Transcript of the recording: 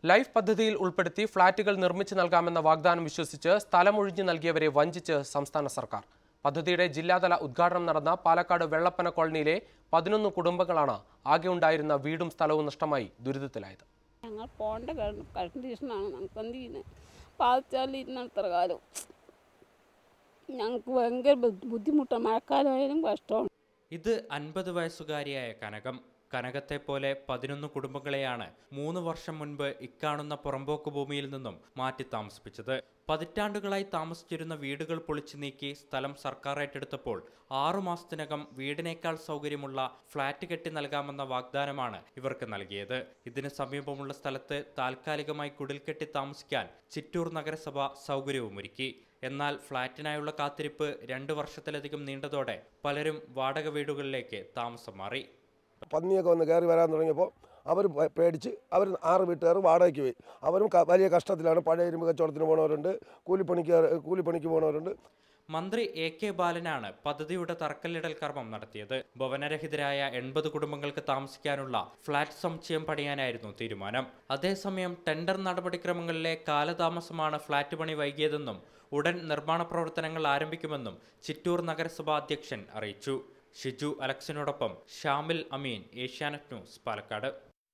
life പദ്ധതിയിൽ ഉൾപ്പെടുത്തി ഫ്ളാറ്റുകൾ നിർമ്മിച്ചു നൽകാമെന്ന വാഗ്ദാനം വിശ്വസിച്ച് സ്ഥലമൊഴിഞ്ഞു നൽകിയവരെ വഞ്ചിച്ച് സംസ്ഥാന സർക്കാർ പദ്ധതിയുടെ ജില്ലാതല ഉദ്ഘാടനം നടന്ന പാലക്കാട് വെള്ളപ്പന കോളനിയിലെ പതിനൊന്ന് കുടുംബങ്ങളാണ് ആകെ ഉണ്ടായിരുന്ന വീടും സ്ഥലവും നഷ്ടമായി ദുരിതത്തിലായത് ഞങ്ങൾ പോകേണ്ട കണ്ടീഷനാണ് ഞങ്ങൾക്ക് എന്ത് ചെയ്യുന്നത് പാതിച്ചാൽ ഇരുന്നിടത്ര കാലം ഞങ്ങൾക്ക് ഭയങ്കര ബുദ്ധി- ബുദ്ധിമുട്ടാണ് മഴക്കാലമായാലും കഷ്ടമാണ് ഇത് അൻപത് വയസ്സുകാരിയായ കനകം കനകത്തെ പോലെ പതിനൊന്ന് കുടുംബങ്ങളെയാണ് മൂന്ന് വർഷം മുൻപ് ഇക്കാണുന്ന പുറമ്പോക്ക് ഭൂമിയിൽ നിന്നും മാറ്റി താമസിപ്പിച്ചത് പതിറ്റാണ്ടുകളായി താമസിച്ചിരുന്ന വീടുകൾ പൊളിച്ചു നീക്കി സ്ഥലം സർക്കാർ ഏറ്റെടുത്തപ്പോൾ ആറു മാസത്തിനകം വീടിനേക്കാൾ സൗകര്യമുള്ള ഫ്ളാറ്റ് കെട്ടി നൽകാമെന്ന വാഗ്ദാനമാണ് ഇവർക്ക് നൽകിയത് ഇതിന് സമീപമുള്ള സ്ഥലത്ത് താൽക്കാലികമായി കുടിൽ കെട്ടി താമസിക്കാൻ ചിറ്റൂർ നഗരസഭ സൗകര്യവുമൊരുക്കി എന്നാൽ ഫ്ളാറ്റിനായുള്ള കാത്തിരിപ്പ് രണ്ട് വർഷത്തിലധികം നീണ്ടതോടെ പലരും വാടക വീടുകളിലേക്ക് താമസം മാറി പന്നിയൊക്കെ വന്ന് കയറി വരാൻ തുടങ്ങിയപ്പോൾ അവർ പേടിച്ച് അവർ ആറ് വീട്ടുകാർ വാടകയ്ക്ക് പോയി അവരും ക- വലിയ കഷ്ടത്തിലാണ് പഴയ ഇരുമ്പ് കച്ചവടത്തിന് പോണവരുണ്ട് കൂലിപ്പണിക്ക് കൂലിപ്പണിക്ക് പോണവരുണ്ട് മന്ത്രി എ കെ ബാലനാണ് പദ്ധതിയുടെ തറക്കല്ലിടൽ കർമ്മം നടത്തിയത് ഭവനരഹിതരായ എൺപത് കുടുംബങ്ങൾക്ക് താമസിക്കാനുള്ള ഫ്ളാറ്റ് സമുച്ചയം പണിയാനായിരുന്നു തീരുമാനം അതേസമയം ടെൻഡർ നടപടിക്രമങ്ങളിലെ കാലതാമസമാണ് ഫ്ളാറ്റ് പണി വൈകിയതെന്നും ഉടൻ നിർമ്മാണ പ്രവർത്തനങ്ങൾ ആരംഭിക്കുമെന്നും ചിറ്റൂർ നഗരസഭാ അധ്യക്ഷൻ അറിയിച്ചു ഷിജു അലക്സിനോടൊപ്പം ഷാമിൽ അമീൻ ഏഷ്യാനെറ്റ് ന്യൂസ് പാലക്കാട്